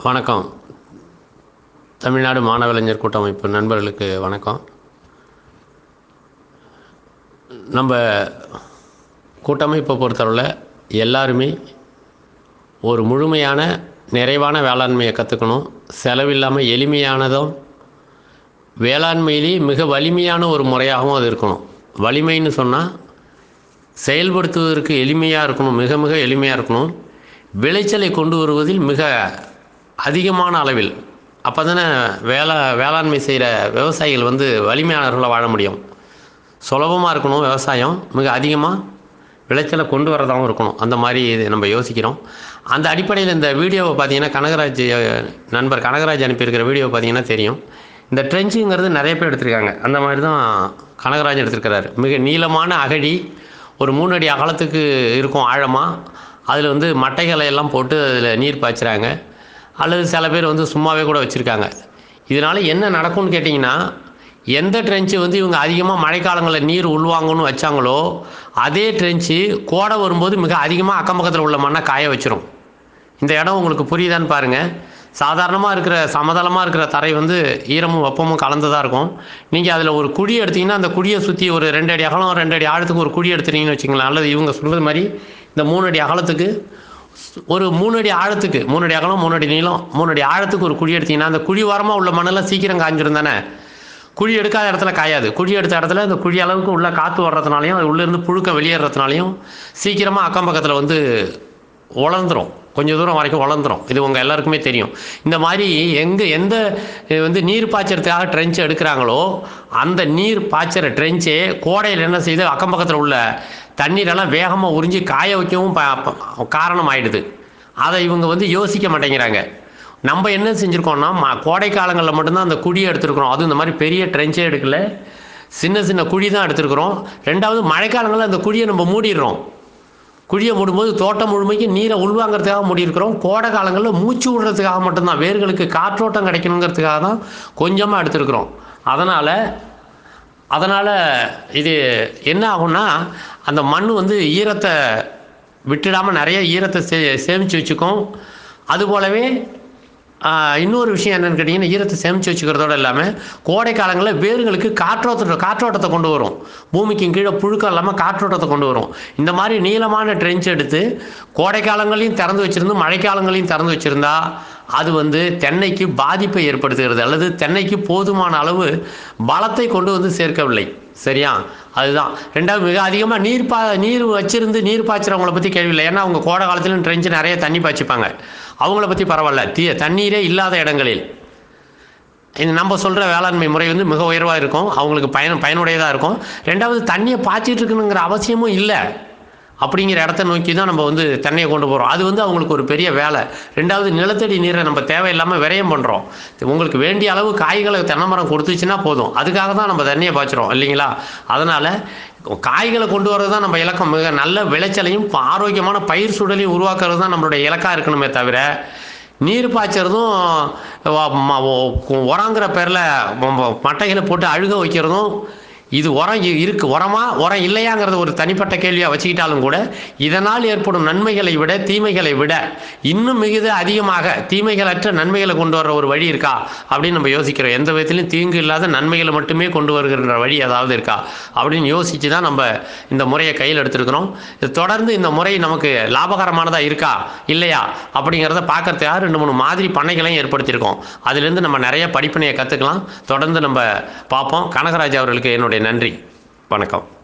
வணக்கம் தமிழ்நாடு மாணவலைஞர் கூட்டமைப்பு நண்பர்களுக்கு வணக்கம் நம்ம கூட்டமைப்பை பொறுத்தளவில் எல்லாருமே ஒரு முழுமையான நிறைவான வேளாண்மையை கற்றுக்கணும் செலவில்லாமல் எளிமையானதும் வேளாண்மையிலேயே மிக வலிமையான ஒரு முறையாகவும் அது இருக்கணும் வலிமைன்னு சொன்னால் செயல்படுத்துவதற்கு எளிமையாக இருக்கணும் மிக மிக எளிமையாக இருக்கணும் விளைச்சலை கொண்டு வருவதில் மிக அதிகமான அளவில் அப்போ தானே வேளா வேளாண்மை செய்கிற விவசாயிகள் வந்து வலிமையானவர்களாக வாழ முடியும் சுலபமாக இருக்கணும் விவசாயம் மிக அதிகமாக விளைச்சலை கொண்டு வரதாகவும் இருக்கணும் அந்த மாதிரி இது நம்ம யோசிக்கிறோம் அந்த அடிப்படையில் இந்த வீடியோவை பார்த்தீங்கன்னா கனகராஜ் அஹ், நண்பர் கனகராஜ் அனுப்பியிருக்கிற வீடியோவை பார்த்தீங்கன்னா தெரியும் இந்த ட்ரெஞ்சுங்கிறது நிறைய பேர் எடுத்திருக்காங்க அந்த மாதிரி தான் கனகராஜ் எடுத்திருக்கிறாரு மிக நீளமான அகழி ஒரு மூணு அடி அகலத்துக்கு இருக்கும் ஆழமாக அதில் வந்து மட்டைகளை எல்லாம் போட்டு அதில் நீர் பாய்ச்சுறாங்க அல்லது சில பேர் வந்து சும்மாவே கூட வச்சுருக்காங்க இதனால் என்ன நடக்கும்னு கேட்டிங்கன்னா எந்த ட்ரென்ச்சு வந்து இவங்க அதிகமாக மழைக்காலங்களில் நீர் உள்வாங்கணும்னு வச்சாங்களோ அதே ட்ரென்ச்சு கோடை வரும்போது மிக அதிகமாக அக்கம் பக்கத்தில் உள்ள மண்ணை காய வச்சிரும் இந்த இடம் உங்களுக்கு புரியுதான்னு பாருங்கள் சாதாரணமாக இருக்கிற சமதளமாக இருக்கிற தரை வந்து ஈரமும் வெப்பமும் கலந்ததாக இருக்கும் நீங்கள் அதில் ஒரு குழி எடுத்தீங்கன்னா அந்த குழியை சுற்றி ஒரு ரெண்டு அடி அகலம் ரெண்டு அடி ஆழத்துக்கு ஒரு குழி எடுத்துட்டீங்கன்னு வச்சுங்களேன் அல்லது இவங்க சொல்வது மாதிரி இந்த மூணு அடி அகலத்துக்கு ஒரு மூணு அடி ஆழத்துக்கு மூணு அடி அகலம் மூணு அடி நீளம் மூணு அடி ஆழத்துக்கு ஒரு குழி எடுத்தீங்கன்னா அந்த குழி ஓரமாக உள்ள மண்ணெல்லாம் சீக்கிரம் காஞ்சிரும் தானே குழி எடுக்காத இடத்துல காயாது குழி எடுத்த இடத்துல அந்த குழி அளவுக்கு உள்ள காற்று வர்றதுனாலையும் அது உள்ளேருந்து புழுக்க வெளியேறதுனாலையும் சீக்கிரமாக அக்கம் பக்கத்தில் வந்து உலர்ந்துரும் கொஞ்சம் தூரம் வரைக்கும் உலர்ந்துரும் இது உங்கள் எல்லாருக்குமே தெரியும் இந்த மாதிரி எங்கே எந்த அஹ், வந்து நீர் பாய்ச்சறதுக்காக ட்ரென்ச் எடுக்கிறாங்களோ அந்த நீர் பாய்ச்சற ட்ரென்ச்சே கோடையில் என்ன செய்யுது அக்கம் பக்கத்தில் உள்ள தண்ணீரெல்லாம் வேகமாக உறிஞ்சி காய வைக்கவும் ப- ப- காரணம் ஆயிடுது அதை இவங்க வந்து யோசிக்க மாட்டேங்கிறாங்க நம்ம என்ன செஞ்சுருக்கோம்னா ம- கோடை காலங்களில் மட்டும்தான் அந்த குழியை எடுத்துருக்குறோம் அதுவும் இந்த மாதிரி பெரிய ட்ரென்ச்சே எடுக்கல சின்ன சின்ன குழி தான் எடுத்துருக்குறோம் ரெண்டாவது மழைக்காலங்களில் அந்த குழியை நம்ம மூடிடுறோம் குழியை மூடும்போது தோட்டம் முழுமைக்கு நீரை உள்வாங்கிறதுக்காக மூடியிருக்கிறோம் கோடை காலங்களில் மூச்சு விடுறதுக்காக மட்டும்தான் வேர்களுக்கு காற்றோட்டம் கிடைக்கணுங்கிறதுக்காக தான் கொஞ்சமாக எடுத்துருக்குறோம் அதனால் அதனால் இது என்ன ஆகும்னா அந்த மண் வந்து ஈரத்தை விட்டுடாமல் நிறைய ஈரத்தை சே சேமித்து வச்சுக்கும் அதுபோலவே ஆஹ், இன்னொரு விஷயம் என்னன்னு கேட்டிங்கன்னா ஈரத்தை சேமித்து வச்சுக்கிறதோட இல்லாமல் கோடை காலங்களில் வேர்களுக்கு காற்றோட்ட காற்றோட்டத்தை கொண்டு வரும் பூமிக்கு கீழே புழுக்கம் இல்லாமல் காற்றோட்டத்தை கொண்டு வரும் இந்த மாதிரி நீளமான ட்ரென்ச் எடுத்து கோடை காலங்களையும் திறந்து வச்சுருந்து மழைக்காலங்களையும் திறந்து வச்சுருந்தா அது வந்து தென்னைக்கு பாதிப்பை ஏற்படுத்துகிறது அல்லது தென்னைக்கு போதுமான அளவு பலத்தை கொண்டு வந்து சேர்க்கவில்லை சரியா அதுதான் ரெண்டாவது மிக அதிகமாக நீர் பா நீர் வச்சிருந்து நீர் பாய்ச்சுறவங்கள பற்றி கேள்வி இல்லை ஏன்னா அவங்க கோடை காலத்துலையும் ட்ரெஞ்சு நிறைய தண்ணி பாய்ச்சிப்பாங்க அவங்கள பற்றி பரவாயில்ல தீ தண்ணீரே இல்லாத இடங்களில் இந்த நம்ம சொல்கிற வேளாண்மை முறை வந்து மிக உயர்வாக இருக்கும் அவங்களுக்கு பயன் பயனுடையதாக இருக்கும் ரெண்டாவது தண்ணியை பாய்ச்சிட்டு இருக்கணுங்கிற அவசியமும் இல்லை அப்படிங்கிற இடத்த நோக்கி தான் நம்ம வந்து தண்ணியை கொண்டு போகிறோம் அது வந்து அவங்களுக்கு ஒரு பெரிய வேலை ரெண்டாவது நிலத்தடி நீரை நம்ம தேவையில்லாமல் விரயம் பண்ணுறோம் உங்களுக்கு வேண்டிய அளவு காய்களை தென்னை மரம் கொடுத்துச்சுன்னா போதும் அதுக்காக தான் நம்ம தண்ணியை பாய்ச்சுறோம் இல்லைங்களா அதனால் காய்களை கொண்டு வரது தான் நம்ம இலக்கம் மிக நல்ல விளைச்சலையும் ஆரோக்கியமான பயிர் சூழலையும் உருவாக்குறது தான் நம்மளுடைய இலக்காக இருக்கணுமே தவிர நீர் பாய்ச்சறதும் வ- ம- ஒ- உரங்கிற பேரில் மட்டைகளை போட்டு அழுக வைக்கிறதும் இது உரம் இ- இருக்கு உரமா உரம் இல்லையாங்கிறது ஒரு தனிப்பட்ட கேள்வியாக வச்சுக்கிட்டாலும் கூட இதனால் ஏற்படும் நன்மைகளை விட தீமைகளை விட இன்னும் மிகுத அதிகமாக தீமைகளற்ற நன்மைகளை கொண்டு வர ஒரு வழி இருக்கா அப்படின்னு நம்ம யோசிக்கிறோம் எந்த விதத்திலும் தீங்கு இல்லாத நன்மைகளை மட்டுமே கொண்டு வருகின்ற வழி ஏதாவது இருக்கா அப்படின்னு யோசித்து தான் நம்ம இந்த முறையை கையில் எடுத்திருக்கிறோம் இது தொடர்ந்து இந்த முறை நமக்கு லாபகரமானதாக இருக்கா இல்லையா அப்படிங்கிறத பார்க்கறதுக்காக ரெண்டு மூணு மாதிரி பண்ணைகளையும் ஏற்படுத்தியிருக்கோம் அதுலேருந்து நம்ம நிறைய படிப்பினையை கற்றுக்கலாம் தொடர்ந்து நம்ம பார்ப்போம் கனகராஜ் அவர்களுக்கு என்னுடைய நன்றி வணக்கம்